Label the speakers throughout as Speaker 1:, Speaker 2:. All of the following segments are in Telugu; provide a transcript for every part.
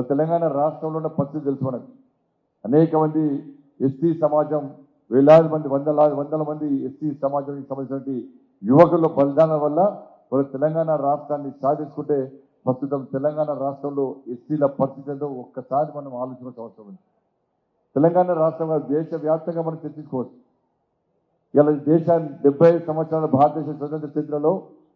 Speaker 1: తెలంగాణ రాష్ట్రంలో ఉన్న పరిస్థితి తెలుసు మనకు అనేక మంది ఎస్టీ సమాజం వేలాది మంది వందలాది వందల మంది ఎస్టీ సమాజానికి సంబంధించినటువంటి యువకుల బలిదానం వల్ల వాళ్ళ తెలంగాణ రాష్ట్రాన్ని సాధించుకుంటే ప్రస్తుతం తెలంగాణ రాష్ట్రంలో ఎస్టీల పరిస్థితి ఏంటో ఒక్కసారి మనం ఆలోచించాల్సిన అవసరం ఉంది తెలంగాణ రాష్ట్రంలో దేశవ్యాప్తంగా మనం చర్చించుకోవచ్చు ఇలా దేశాన్ని డెబ్బై ఐదు సంవత్సరాల భారతదేశ స్వతంత్ర చరిత్రలో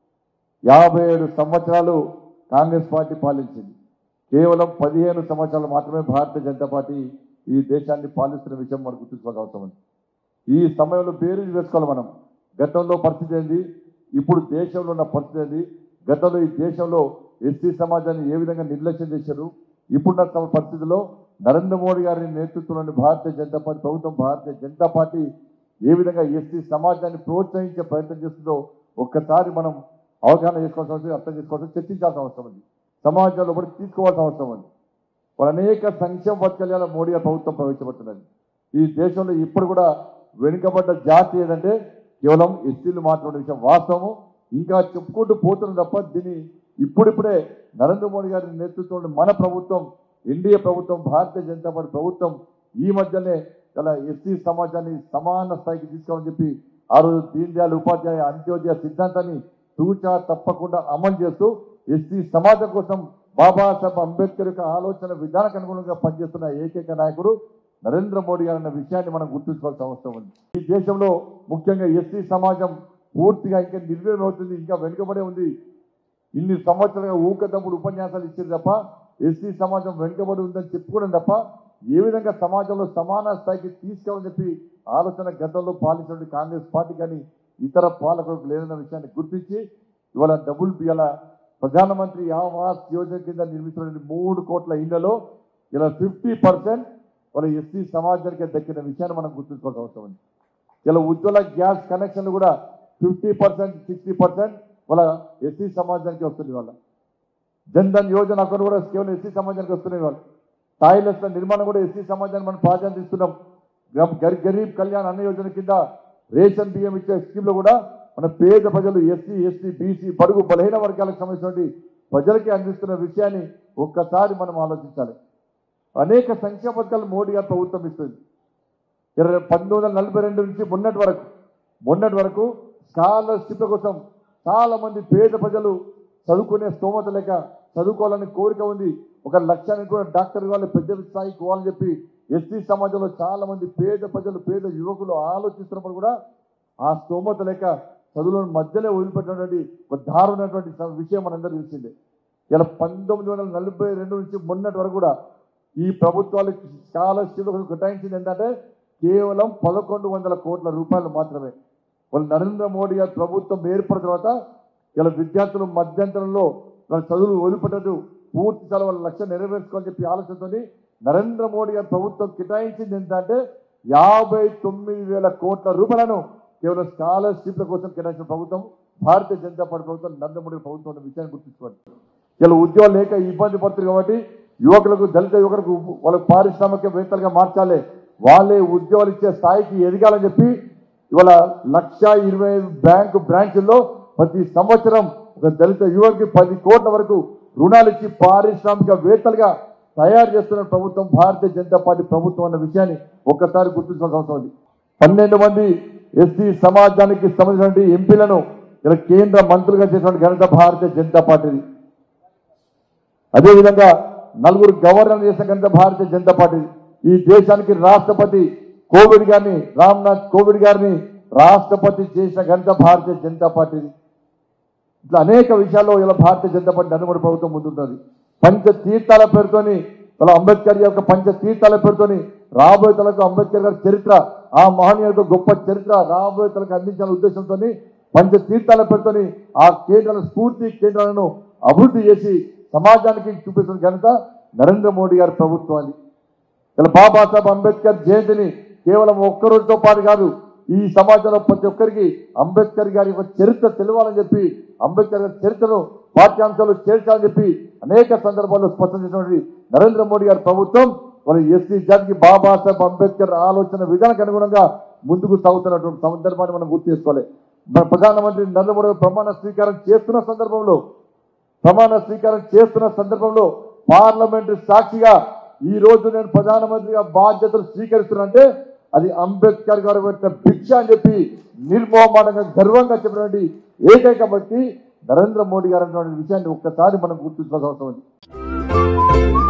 Speaker 1: యాభై ఏడు సంవత్సరాలు కాంగ్రెస్ పార్టీ పాలించింది కేవలం పదిహేను సంవత్సరాలు మాత్రమే భారతీయ జనతా పార్టీ ఈ దేశాన్ని పాలిస్తున్న విషయం మనం గుర్తుంచుకోవాల్సిన అవసరం ఉంది ఈ సమయంలో పేరు వేసుకోవాలి మనం గతంలో పరిస్థితి ఏంది ఇప్పుడు దేశంలో ఉన్న పరిస్థితి ఏంది గతంలో ఈ దేశంలో ఎస్సీ సమాజాన్ని ఏ విధంగా నిర్లక్ష్యం చేశారు ఇప్పుడున్న సమ- పరిస్థితుల్లో నరేంద్ర మోడీ గారి నేతృత్వంలోని భారతీయ జనతా పార్టీ ప్రభుత్వం భారతీయ జనతా పార్టీ ఏ విధంగా ఎస్సీ సమాజాన్ని ప్రోత్సహించే ప్రయత్నం చేస్తుందో ఒక్కసారి మనం అవగాహన చేసుకోవాల్సిన అవసరం అర్థం చేసుకోవాల్సిన చర్చించాల్సిన అవసరం ఉంది సమాజంలో కూడా తీసుకోవాల్సిన అవసరం ఉంది వాళ్ళు అనేక సంక్షేమ పథకాల మోడీ గారి ప్రభుత్వం ప్రవేశపెడుతున్నది ఈ దేశంలో ఇప్పుడు కూడా వెనుకబడ్డ జాతి ఏదంటే కేవలం ఎస్సీలు మాట్లాడే విషయం వాస్తవము ఇంకా చెప్పుకుంటూ పోతున్న తప్ప దీన్ని ఇప్పుడిప్పుడే నరేంద్ర మోడీ గారి నేతృత్వంలో మన ప్రభుత్వం ఎన్డీఏ ప్రభుత్వం భారతీయ జనతా పార్టీ ప్రభుత్వం ఈ మధ్యనే గల ఎస్సీ సమాజాన్ని సమాన స్థాయికి తీసుకోమని చెప్పి ఆ రోజు దీన్ దయాళ్ ఉపాధ్యాయ అంత్యోదయ సిద్ధాంతాన్ని తూచా తప్పకుండా అమలు చేస్తూ ఎస్సీ సమాజం కోసం బాబాసాహెబ్ అంబేద్కర్ యొక్క ఆలోచన విధానానికి అనుగుణంగా పనిచేస్తున్న ఏకైక నాయకుడు నరేంద్ర మోడీ గారు అన్న విషయాన్ని మనం గుర్తుంచుకోవాల్సిన అవసరం ఉంది ఈ దేశంలో ముఖ్యంగా ఎస్సీ సమాజం పూర్తిగా ఇంకా నిర్వీర్యం అవుతుంది ఇంకా వెనుకబడే ఉంది ఇన్ని సంవత్సరాలుగా ఊకదప్పుడు ఉపన్యాసాలు ఇచ్చారు తప్ప ఎస్సీ సమాజం వెనుకబడి ఉందని చెప్పుకోవడం తప్ప ఏ విధంగా సమాజంలో సమాన స్థాయికి తీసుకెళ్ళని చెప్పి ఆలోచన గతంలో పాలించిన కాంగ్రెస్ పార్టీ కానీ ఇతర పాలకులకు లేదన్న విషయాన్ని గుర్తించి ఇవాళ డబుల్ ఇవాళ ప్రధానమంత్రి ఆవాస్ యోజన కింద నిర్మించిన మూడు కోట్ల ఇళ్లలో ఇలా ఫిఫ్టీ పర్సెంట్ వాళ్ళ ఎస్సీ సమాజానికి దక్కిన విషయాన్ని మనం గుర్తుంచుకోవాల్సిన అవసరం ఉంది ఇలా ఉజ్వల గ్యాస్ కనెక్షన్లు కూడా ఫిఫ్టీ పర్సెంట్ సిక్స్టీ పర్సెంట్ వాళ్ళ ఎస్సీ సమాజానికి వస్తుంది వాళ్ళ జన్ధన్ యోజన అకౌంట్ కూడా కేవలం ఎస్సీ సమాజానికి వస్తున్నాయి వాళ్ళు టాయిలెట్ల నిర్మాణం కూడా ఎస్సీ సమాజాన్ని మనం ప్రాధాన్యత ఇస్తున్నాం గ- గరి- గరీబ్ కళ్యాణ్ అన్న యోజన కింద రేషన్ బియ్యం ఇచ్చే స్కీమ్లో కూడా మన పేద ప్రజలు ఎస్సీ ఎస్టీ బీసీ బడుగు బలహీన వర్గాలకు సంబంధించినటువంటి ప్రజలకి అందిస్తున్న విషయాన్ని ఒక్కసారి మనం ఆలోచించాలి అనేక సంక్షేమ పథకాలు మోడీ గారు ప్రభుత్వం ఇస్తుంది ఇరవై పంతొమ్మిది వందల నలభై రెండు నుంచి మొన్నటి వరకు మొన్నటి వరకు స్కాలర్షిప్ల కోసం చాలా మంది పేద ప్రజలు చదువుకునే స్తోమత లేక చదువుకోవాలని కోరిక ఉంది ఒక లక్ష్యానికి కూడా డాక్టర్ కావాలి పెద్ద స్థాయికి పోవాలని చెప్పి ఎస్టీ సమాజంలో చాలా మంది పేద ప్రజలు పేద యువకులు ఆలోచిస్తున్నప్పుడు కూడా ఆ స్తోమత లేక చదువులను మధ్యలో వదిలిపెట్టినటువంటి ఒక దారుణమైనటువంటి స- విషయం మనందరూ తెలిసిందే ఇలా పంతొమ్మిది వందల నలభై రెండు నుంచి మొన్నటి వరకు కూడా ఈ ప్రభుత్వాలకు స్కాలర్షిప్ కేటాయించింది ఏంటంటే కేవలం పదకొండు వందల కోట్ల రూపాయలు మాత్రమే వాళ్ళు నరేంద్ర మోడీ గారి ప్రభుత్వం ఏర్పడిన తర్వాత ఇలా విద్యార్థులు మధ్యంతరంలో వాళ్ళ చదువులు వదిలిపెట్టదు పూర్తి స్థాయి వాళ్ళ లక్ష్యం నెరవేర్చుకోవాలని చెప్పి ఆలోచనతోని నరేంద్ర మోడీ గారి ప్రభుత్వం కేటాయించింది ఏంటంటే యాభై తొమ్మిది వేల కోట్ల రూపాయలను కేవలం స్కాలర్షిప్ల కోసం కేటాయించిన ప్రభుత్వం భారతీయ జనతా పార్టీ ప్రభుత్వం నరేంద్ర మోడీ ప్రభుత్వం అన్న విషయాన్ని గుర్తుంచుకోండి ఇలా ఉద్యోగాలు లేక ఇబ్బంది పడుతుంది కాబట్టి యువకులకు దళిత యువకులకు వాళ్ళకు పారిశ్రామికవేత్తలుగా మార్చాలి వాళ్ళే ఉద్యోగాలు ఇచ్చే స్థాయికి ఎదగాలని చెప్పి ఇవాళ లక్ష ఇరవై ఐదు బ్యాంకు బ్రాంచుల్లో ప్రతి సంవత్సరం ఒక దళిత యువకుకి పది కోట్ల వరకు రుణాలు ఇచ్చి పారిశ్రామికవేత్తలుగా తయారు చేస్తున్న ప్రభుత్వం భారతీయ జనతా పార్టీ ప్రభుత్వం అన్న విషయాన్ని ఒక్కసారి గుర్తుంచుకోవాల్సిన అవసరం ఉంది పన్నెండు మంది ఎస్సీ సమాజానికి సంబంధించినటువంటి ఎంపీలను ఇలా కేంద్ర మంత్రులుగా చేసినటువంటి ఘనత భారతీయ జనతా పార్టీది అదేవిధంగా నలుగురు గవర్నర్ చేసిన ఘనత భారతీయ జనతా పార్టీ ఈ దేశానికి రాష్ట్రపతి కోవిడ్ గారిని రామ్నాథ్ కోవిడ్ గారిని రాష్ట్రపతి చేసిన ఘనత భారతీయ జనతా పార్టీది ఇట్లా అనేక విషయాల్లో ఇలా భారతీయ జనతా పార్టీ నలుగురు ప్రభుత్వం ముందుంటుంది పంచ తీర్థాల పేరుతోని ఇలా అంబేద్కర్ యొక్క పంచ తీర్థాల పేరుతోని రాబోయే తలకు అంబేద్కర్ గారి చరిత్ర ఆ మహనీయులకు గొప్ప చరిత్ర రాబోయే తలకు అందించాలనే ఉద్దేశంతో పంచ తీర్థాల పేరుతోని ఆ కేంద్రాల స్ఫూర్తి కేంద్రాలను అభివృద్ధి చేసి సమాజానికి చూపిస్తున్న ఘనత నరేంద్ర మోడీ గారి ప్రభుత్వాన్ని ఇలా బాబాసాహెబ్ అంబేద్కర్ జయంతిని కేవలం ఒక్క రోజుతో పాటు కాదు ఈ సమాజంలో ప్రతి ఒక్కరికి అంబేద్కర్ గారి యొక్క చరిత్ర తెలియాలని చెప్పి అంబేద్కర్ గారి చరిత్రను పాఠ్యాంశాలు చేర్చాలని చెప్పి అనేక సందర్భాల్లో స్పష్టం చేసినటువంటి నరేంద్ర మోడీ గారి ప్రభుత్వం వాళ్ళ ఎస్సీ జాతికి బాబాసాహెబ్ అంబేద్కర్ ఆలోచన విధానానికి అనుగుణంగా ముందుకు సాగుతున్నటువంటి సందర్భాన్ని మనం గుర్తు చేసుకోవాలి మన ప్రధానమంత్రి నరేంద్ర మోడీ గారు ప్రమాణ స్వీకారం చేస్తున్న సందర్భంలో ప్రమాణ స్వీకారం చేస్తున్న సందర్భంలో పార్లమెంట్ సాక్షిగా ఈ రోజు నేను ప్రధానమంత్రిగా బాధ్యతలు స్వీకరిస్తున్నానంటే అది అంబేద్కర్ గారు పెట్టిన భిక్ష అని చెప్పి నిర్మోహమాటంగా గర్వంగా చెప్పినటువంటి ఏకైక వ్యక్తి నరేంద్ర మోడీ గారు అన్నటువంటి విషయాన్ని ఒక్కసారి మనం గుర్తుంచుకోవాల్సిన అవసరం ఉంది